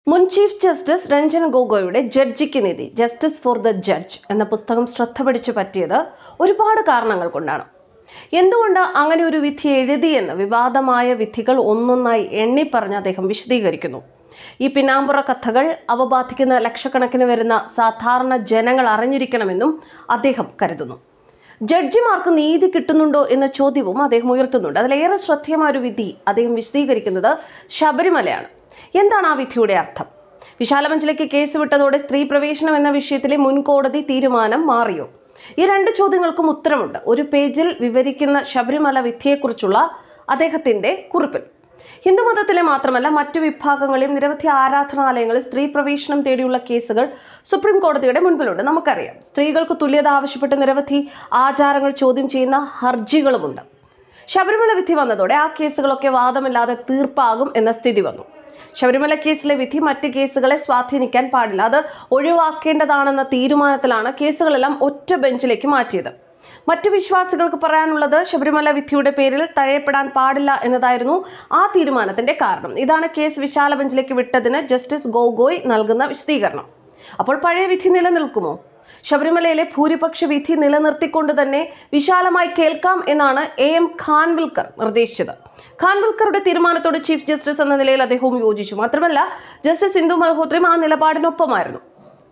മുൻ chief justice Ranjan ഗൊഗോയുടെ ജഡ്ജിക്ക് നീതി ജസ്റ്റിസ് ഫോർ ദ ജഡ്ജ് എന്ന പുസ്തകം ശ്രദ്ധ പിടിച്ചു പറ്റിയത് ഒരുപാട് കാരണങ്ങൾ കൊണ്ടാണ് എന്തുകൊണ്ട് അങ്ങനെ ഒരു വിധി എഴുതിയെന്ന് വിവാദമായ വിധികൾ ഒന്നൊന്നായി എണ്ണിപ്പറഞ്ഞ് അദ്ദേഹം വിശദീകരിക്കുന്നു ഈ പിന്നാമ്പുറ കഥകൾ അവ ബാധിക്കുന്ന ലക്ഷക്കണക്കിന് വരുന്ന സാധാരണ ജനങ്ങൾ അറിഞ്ഞിരിക്കണമെന്നും അദ്ദേഹം കരുതുന്നു ജഡ്ജിമാർക്ക് നീതി കിട്ടുന്നുണ്ടോ എന്ന ചോദ്യവും അദ്ദേഹം ഉയർത്തുന്നുണ്ട് അതിലേറെ ശ്രദ്ധേയമായ ഒരു വിധി അദ്ദേഹം വിശദീകരിക്കുന്നത് ശബരിമലയാണ് എന്താണ് ആ വിധിയുടെ അർത്ഥം വിശാലമഞ്ചിലേക്ക് കേസ് വിട്ടതോടെ സ്ത്രീ പ്രവേശനം എന്ന വിഷയത്തിലെ മുൻകോടതി തീരുമാനം മാറിയോ ഈ രണ്ട് ചോദ്യങ്ങൾക്കും ഉത്തരമുണ്ട് ഒരു പേജിൽ വിവരിക്കുന്ന ശബരിമല വിധിയെക്കുറിച്ചുള്ള അദ്ദേഹത്തിന്റെ കുറിപ്പിൽ ഹിന്ദുമതത്തിലെ മാത്രമല്ല മറ്റു വിഭാഗങ്ങളിലും നിരവധി ആരാധനാലയങ്ങളിൽ സ്ത്രീ പ്രവേശനം തേടിയുള്ള കേസുകൾ സുപ്രീം കോടതിയുടെ മുൻപിലുണ്ട് നമുക്കറിയാം സ്ത്രീകൾക്ക് തുല്യത ആവശ്യപ്പെട്ട് നിരവധി ആചാരങ്ങൾ ചോദ്യം ചെയ്യുന്ന ഹർജികളുമുണ്ട് ശബരിമല വിധി വന്നതോടെ ആ കേസുകളൊക്കെ വാദമില്ലാതെ തീർപ്പാകും എന്ന സ്ഥിതി വന്നു ശബരിമല കേസിലെ വിധി മറ്റ് കേസുകളെ സ്വാധീനിക്കാൻ പാടില്ല അത് ഒഴിവാക്കേണ്ടതാണെന്ന തീരുമാനത്തിലാണ് കേസുകളെല്ലാം ഒറ്റ ബെഞ്ചിലേക്ക് മാറ്റിയത് മറ്റു വിശ്വാസികൾക്ക് പറയാനുള്ളത് ശബരിമല വിധിയുടെ പേരിൽ തഴയപ്പെടാൻ പാടില്ല എന്നതായിരുന്നു ആ തീരുമാനത്തിന്റെ കാരണം ഇതാണ് കേസ് വിശാല ബെഞ്ചിലേക്ക് വിട്ടതിന് ജസ്റ്റിസ് ഗോഗോയ് നൽകുന്ന വിശദീകരണം അപ്പോൾ പഴയ വിധി നിലനിൽക്കുമോ ശബരിമലയിലെ ഭൂരിപക്ഷ വിധി നിലനിർത്തിക്കൊണ്ട് തന്നെ വിശാലമായി കേൾക്കാം എന്നാണ് എ എം ഖാൻവിൽക്കർ നിർദ്ദേശിച്ചത് ഖാൻവിൽക്കറുടെ തീരുമാനത്തോട് ചീഫ് ജസ്റ്റിസ് എന്ന നിലയിൽ അദ്ദേഹവും യോജിച്ചു മാത്രമല്ല ജസ്റ്റിസ് ഇന്ദു മൽഹോത്രയും ആ നിലപാടിനൊപ്പമായിരുന്നു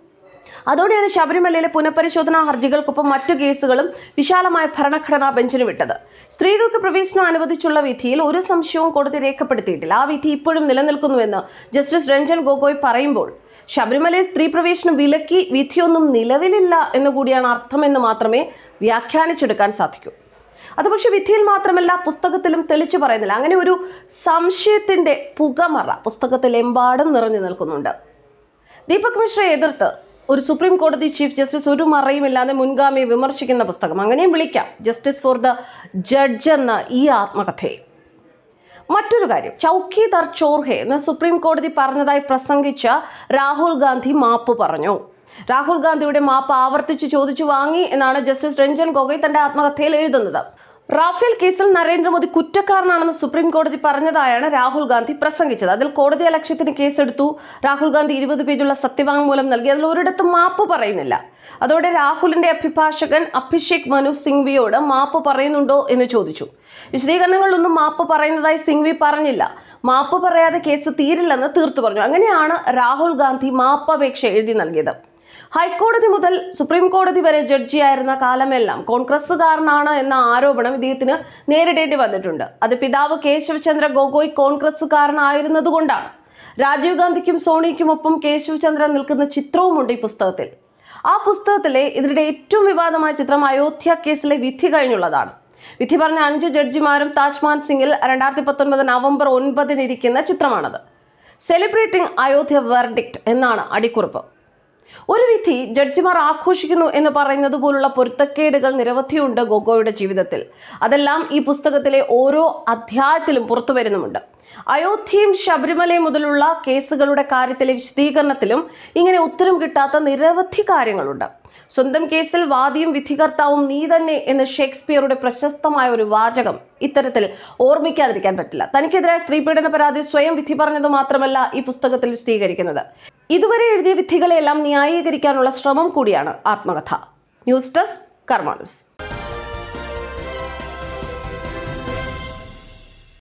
അതോടെയാണ് ശബരിമലയിലെ പുനഃപരിശോധനാ ഹർജികൾക്കൊപ്പം മറ്റു കേസുകളും വിശാലമായ ഭരണഘടനാ ബെഞ്ചിന് വിട്ടത് സ്ത്രീകൾക്ക് പ്രവേശനം അനുവദിച്ചുള്ള വിധിയിൽ ഒരു സംശയവും കോടതി രേഖപ്പെടുത്തിയിട്ടില്ല ആ വിധി ഇപ്പോഴും നിലനിൽക്കുന്നുവെന്ന് ജസ്റ്റിസ് രഞ്ജൻ ഗൊഗോയ് പറയുമ്പോൾ ശബരിമലയിൽ സ്ത്രീ പ്രവേശനം വിലക്കി വിധിയൊന്നും നിലവിലില്ല എന്നുകൂടിയാണ് അർത്ഥമെന്ന് മാത്രമേ വ്യാഖ്യാനിച്ചെടുക്കാൻ സാധിക്കൂ അത് പക്ഷെ വിധിയിൽ മാത്രമല്ല പുസ്തകത്തിലും തെളിച്ചു പറയുന്നില്ല അങ്ങനെ ഒരു സംശയത്തിന്റെ പുകമറ പുസ്തകത്തിൽ എമ്പാടും നിറഞ്ഞു നിൽക്കുന്നുണ്ട് ദീപക് മിശ്രയെ എതിർത്ത് ഒരു സുപ്രീം കോടതി ചീഫ് ജസ്റ്റിസ് ഒരു മറയുമില്ലാതെ മുൻഗാമിയെ വിമർശിക്കുന്ന പുസ്തകം അങ്ങനെയും വിളിക്കാം ജസ്റ്റിസ് ഫോർ ദ ജഡ്ജ് എന്ന ഈ ആത്മകഥയെ മറ്റൊരു കാര്യം ചൗക്കിദാർ ചോർഹെ എന്ന് സുപ്രീം കോടതി പറഞ്ഞതായി പ്രസംഗിച്ച രാഹുൽ ഗാന്ധി മാപ്പ് പറഞ്ഞു രാഹുൽ ഗാന്ധിയുടെ മാപ്പ് ആവർത്തിച്ച് ചോദിച്ചു വാങ്ങി എന്നാണ് ജസ്റ്റിസ് രഞ്ജൻ ഗൊഗോയ് തന്റെ ആത്മകഥയിൽ എഴുതുന്നത് റാഫേൽ കേസിൽ നരേന്ദ്രമോദി കുറ്റക്കാരനാണെന്ന് സുപ്രീം കോടതി പറഞ്ഞതായാണ് രാഹുൽ ഗാന്ധി പ്രസംഗിച്ചത് അതിൽ കോടതി അലക്ഷ്യത്തിന് കേസെടുത്തു രാഹുൽ ഗാന്ധി ഇരുപത് പേജുള്ള സത്യവാങ്മൂലം നൽകി അതിൽ ഒരിടത്തും മാപ്പ് പറയുന്നില്ല അതോടെ രാഹുലിന്റെ അഭിഭാഷകൻ അഭിഷേക് മനു സിംഗ്വിയോട് മാപ്പ് പറയുന്നുണ്ടോ എന്ന് ചോദിച്ചു വിശദീകരണങ്ങളിലൊന്നും മാപ്പ് പറയുന്നതായി സിംഗ്വി പറഞ്ഞില്ല മാപ്പ് പറയാതെ കേസ് തീരില്ലെന്ന് തീർത്തു പറഞ്ഞു അങ്ങനെയാണ് രാഹുൽ ഗാന്ധി മാപ്പപേക്ഷ എഴുതി നൽകിയത് ഹൈക്കോടതി മുതൽ സുപ്രീം കോടതി വരെ ജഡ്ജിയായിരുന്ന കാലമെല്ലാം കോൺഗ്രസ്സുകാരനാണ് എന്ന ആരോപണം ഇദ്ദേഹത്തിന് നേരിടേണ്ടി വന്നിട്ടുണ്ട് അത് പിതാവ് കേശവചന്ദ്ര ഗൊഗോയ് കോൺഗ്രസ്സുകാരനായിരുന്നതുകൊണ്ടാണ് രാജീവ് ഗാന്ധിക്കും സോണിക്കുമൊപ്പം കേശവചന്ദ്രൻ നിൽക്കുന്ന ചിത്രവുമുണ്ട് ഈ പുസ്തകത്തിൽ ആ പുസ്തകത്തിലെ ഇതിനിടെ ഏറ്റവും വിവാദമായ ചിത്രം അയോധ്യ കേസിലെ വിധി കഴിഞ്ഞുള്ളതാണ് വിധി പറഞ്ഞ അഞ്ച് ജഡ്ജിമാരും താജ്മാൻ സിംഗിൽ രണ്ടായിരത്തി പത്തൊൻപത് നവംബർ ഒൻപതിന് ഇരിക്കുന്ന ചിത്രമാണത് സെലിബ്രേറ്റിംഗ് അയോധ്യ വെർഡിക്റ്റ് എന്നാണ് അടിക്കുറിപ്പ് ഒരു വിധി ജഡ്ജിമാർ ആഘോഷിക്കുന്നു എന്ന് പറയുന്നത് പോലുള്ള പൊരുത്തക്കേടുകൾ നിരവധിയുണ്ട് ഗൊഗോയുടെ ജീവിതത്തിൽ അതെല്ലാം ഈ പുസ്തകത്തിലെ ഓരോ അധ്യായത്തിലും പുറത്തു വരുന്നുമുണ്ട് അയോധ്യയും ശബരിമലയും മുതലുള്ള കേസുകളുടെ കാര്യത്തിലെ വിശദീകരണത്തിലും ഇങ്ങനെ ഉത്തരം കിട്ടാത്ത നിരവധി കാര്യങ്ങളുണ്ട് സ്വന്തം കേസിൽ വാദിയും വിധികർത്താവും നീ തന്നെ എന്ന് ഷേക്സ്പിയറുടെ പ്രശസ്തമായ ഒരു വാചകം ഇത്തരത്തിൽ ഓർമ്മിക്കാതിരിക്കാൻ പറ്റില്ല തനിക്കെതിരായ സ്ത്രീപീഡന പരാതി സ്വയം വിധി പറഞ്ഞത് മാത്രമല്ല ഈ പുസ്തകത്തിൽ വിശദീകരിക്കുന്നത് ഇതുവരെ എഴുതിയ വിധികളെല്ലാം ന്യായീകരിക്കാനുള്ള ശ്രമം കൂടിയാണ് ആത്മകഥ ന്യൂസ് ഡെസ്ക് കർമാനുസ്